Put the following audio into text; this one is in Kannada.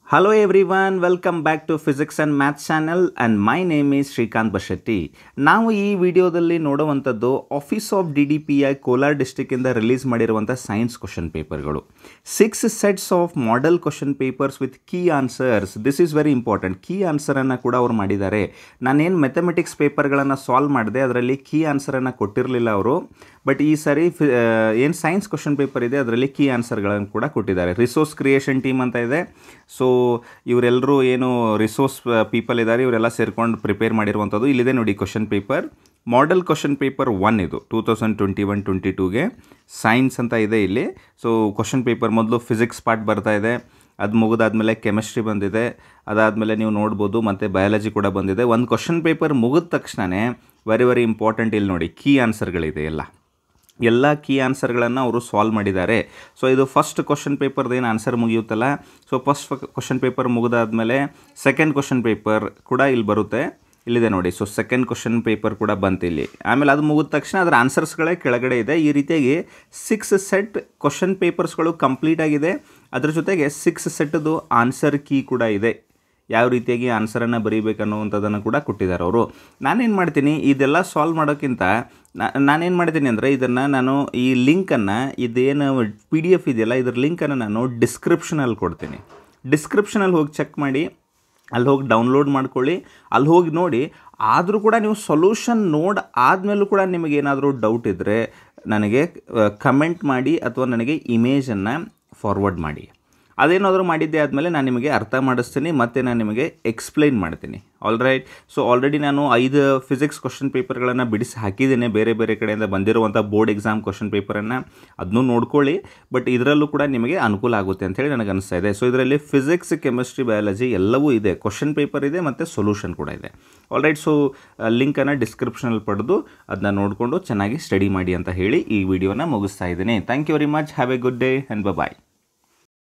Hello everyone, welcome back to Physics and Maths channel and my name is Srikanth ಬಶೆಟ್ಟಿ ನಾವು ಈ ವಿಡಿಯೋದಲ್ಲಿ ನೋಡುವಂಥದ್ದು office of D D P I Kolar ಡಿಸ್ಟಿಕ್ಕಿಂದ ರಿಲೀಸ್ ಮಾಡಿರುವಂಥ ಸೈನ್ಸ್ ಕ್ವಶನ್ ಪೇಪರ್ಗಳು six sets of model question papers with key answers this is very important key ಆನ್ಸರನ್ನು ಕೂಡ ಅವ್ರು ಮಾಡಿದ್ದಾರೆ ನಾನೇನು ಮೆಥಮೆಟಿಕ್ಸ್ ಪೇಪರ್ಗಳನ್ನು ಸಾಲ್ವ್ ಮಾಡಿದೆ ಅದರಲ್ಲಿ ಕೀ ಆನ್ಸರನ್ನು ಕೊಟ್ಟಿರಲಿಲ್ಲ ಅವರು ಬಟ್ ಈ ಸಾರಿ ಏನು ಸೈನ್ಸ್ ಕ್ವಶನ್ ಪೇಪರ್ ಇದೆ ಅದರಲ್ಲಿ ಕೀ ಆನ್ಸರ್ಗಳನ್ನು ಕೂಡ ಕೊಟ್ಟಿದ್ದಾರೆ ರಿಸೋರ್ಸ್ ಕ್ರಿಯೇಷನ್ ಟೀಮ್ ಅಂತ ಇದೆ ಸೊ ಇವರೆಲ್ಲರೂ ಏನು ರಿಸೋರ್ಸ್ ಪೀಪಲ್ ಇದ್ದಾರೆ ಇವರೆಲ್ಲ ಸೇರ್ಕೊಂಡು ಪ್ರಿಪೇರ್ ಮಾಡಿರುವಂಥದ್ದು ಇಲ್ಲಿದೆ ನೋಡಿ question paper model question paper one ಇದು two thousand twenty one twenty ಟೂಗೆ ಸೈನ್ಸ್ ಅಂತ ಇದೆ ಇಲ್ಲಿ ಸೊ ಕ್ವಶನ್ ಪೇಪರ್ ಮೊದಲು ಫಿಸಿಕ್ಸ್ ಪಾರ್ಟ್ ಬರ್ತಾ ಇದೆ ಅದು ಮುಗಿದಾದ್ಮೇಲೆ ಕೆಮಿಸ್ಟ್ರಿ ಬಂದಿದೆ ಅದಾದಮೇಲೆ ನೀವು ನೋಡ್ಬೋದು ಮತ್ತು ಬಯಾಲಜಿ ಕೂಡ ಬಂದಿದೆ ಒಂದು ಕ್ವಶನ್ ಪೇಪರ್ ಮುಗಿದ ತಕ್ಷಣವೇ ವೆರಿ ವೆರಿ ಇಂಪಾರ್ಟೆಂಟ್ ಇಲ್ಲಿ ನೋಡಿ ಕೀ ಆನ್ಸರ್ಗಳಿದೆ ಎಲ್ಲ ಎಲ್ಲ ಕೀ ಆನ್ಸರ್ಗಳನ್ನು ಅವರು ಸಾಲ್ವ್ ಮಾಡಿದ್ದಾರೆ ಸೊ ಇದು ಫಸ್ಟ್ ಕ್ವಶನ್ ಪೇಪರ್ದು ಏನು ಆನ್ಸರ್ ಮುಗಿಯುತ್ತಲ್ಲ ಸೊ ಫಸ್ಟ್ ಕ್ವಶನ್ ಪೇಪರ್ ಮುಗಿದಾದ್ಮೇಲೆ ಸೆಕೆಂಡ್ ಕ್ವಶನ್ ಪೇಪರ್ ಕೂಡ ಇಲ್ಲಿ ಬರುತ್ತೆ ಇಲ್ಲಿದೆ ನೋಡಿ ಸೊ ಸೆಕೆಂಡ್ ಕ್ವಶನ್ ಪೇಪರ್ ಕೂಡ ಬಂತು ಇಲ್ಲಿ ಆಮೇಲೆ ಅದು ಮುಗಿದ ತಕ್ಷಣ ಅದರ ಆನ್ಸರ್ಸ್ಗಳೇ ಕೆಳಗಡೆ ಇದೆ ಈ ರೀತಿಯಾಗಿ ಸಿಕ್ಸ್ ಸೆಟ್ ಕ್ವಶನ್ ಪೇಪರ್ಸ್ಗಳು ಕಂಪ್ಲೀಟ್ ಆಗಿದೆ ಅದ್ರ ಜೊತೆಗೆ ಸಿಕ್ಸ್ ಸೆಟ್ದು ಆನ್ಸರ್ ಕೀ ಕೂಡ ಇದೆ ಯಾವ ರೀತಿಯಾಗಿ ಆನ್ಸರನ್ನು ಬರೀಬೇಕು ಅನ್ನುವಂಥದ್ದನ್ನು ಕೂಡ ಕೊಟ್ಟಿದ್ದಾರೆ ಅವರು ನಾನೇನು ಮಾಡ್ತೀನಿ ಇದೆಲ್ಲ ಸಾಲ್ವ್ ಮಾಡೋಕ್ಕಿಂತ ನಾನೇನು ಮಾಡ್ತೀನಿ ಅಂದರೆ ಇದನ್ನು ನಾನು ಈ ಲಿಂಕನ್ನು ಇದೇನು ಪಿ ಡಿ ಎಫ್ ಇದೆಯಲ್ಲ ಇದ್ರ ಲಿಂಕನ್ನು ನಾನು ಡಿಸ್ಕ್ರಿಪ್ಷನಲ್ಲಿ ಕೊಡ್ತೀನಿ ಡಿಸ್ಕ್ರಿಪ್ಷನಲ್ಲಿ ಹೋಗಿ ಚೆಕ್ ಮಾಡಿ ಅಲ್ಲಿ ಹೋಗಿ ಡೌನ್ಲೋಡ್ ಮಾಡ್ಕೊಳ್ಳಿ ಅಲ್ಲಿ ಹೋಗಿ ನೋಡಿ ಆದರೂ ಕೂಡ ನೀವು ಸೊಲ್ಯೂಷನ್ ನೋಡ್ ಆದಮೇಲೂ ಕೂಡ ನಿಮಗೆ ಏನಾದರೂ ಡೌಟ್ ಇದ್ದರೆ ನನಗೆ ಕಮೆಂಟ್ ಮಾಡಿ ಅಥವಾ ನನಗೆ ಇಮೇಜನ್ನು ಫಾರ್ವರ್ಡ್ ಮಾಡಿ ಅದೇನಾದರೂ ಮಾಡಿದ್ದೆ ಆದಮೇಲೆ ನಾನು ನಿಮಗೆ ಅರ್ಥ ಮಾಡಿಸ್ತೀನಿ ಮತ್ತು ನಾನು ನಿಮಗೆ ಎಕ್ಸ್ಪ್ಲೈನ್ ಮಾಡ್ತೀನಿ ಆಲ್ ರೈಟ್ ಸೊ ಆಲ್ರೆಡಿ ನಾನು ಐದು ಫಿಸಿಕ್ಸ್ ಕ್ವಶನ್ ಪೇಪರ್ಗಳನ್ನು ಬಿಡಿಸಿ ಹಾಕಿದ್ದೇನೆ ಬೇರೆ ಬೇರೆ ಕಡೆಯಿಂದ ಬಂದಿರುವಂಥ ಬೋರ್ಡ್ ಎಕ್ಸಾಮ್ ಕ್ವಶನ್ ಪೇಪರನ್ನು ಅದನ್ನೂ ನೋಡ್ಕೊಳ್ಳಿ ಬಟ್ ಇದರಲ್ಲೂ ಕೂಡ ನಿಮಗೆ ಅನುಕೂಲ ಆಗುತ್ತೆ ಅಂತೇಳಿ ನನಗೆ ಅನಿಸ್ತಾ ಇದೆ ಸೊ ಇದರಲ್ಲಿ ಫಿಸಿಕ್ಸ್ ಕೆಮಿಸ್ಟ್ರಿ ಬಯಾಲಜಿ ಎಲ್ಲವೂ ಇದೆ ಕ್ವಶನ್ ಪೇಪರ್ ಇದೆ ಮತ್ತು ಸೊಲ್ಯೂಷನ್ ಕೂಡ ಇದೆ ಆಲ್ ರೈಟ್ ಸೊ ಲಿಂಕನ್ನು ಡಿಸ್ಕ್ರಿಪ್ಷನಲ್ಲಿ ಪಡೆದು ಅದನ್ನ ನೋಡಿಕೊಂಡು ಚೆನ್ನಾಗಿ ಸ್ಟಡಿ ಮಾಡಿ ಅಂತ ಹೇಳಿ ಈ ವಿಡಿಯೋನ ಮುಗಿಸ್ತಾ ಇದ್ದೀನಿ thank you very much have a good day and bye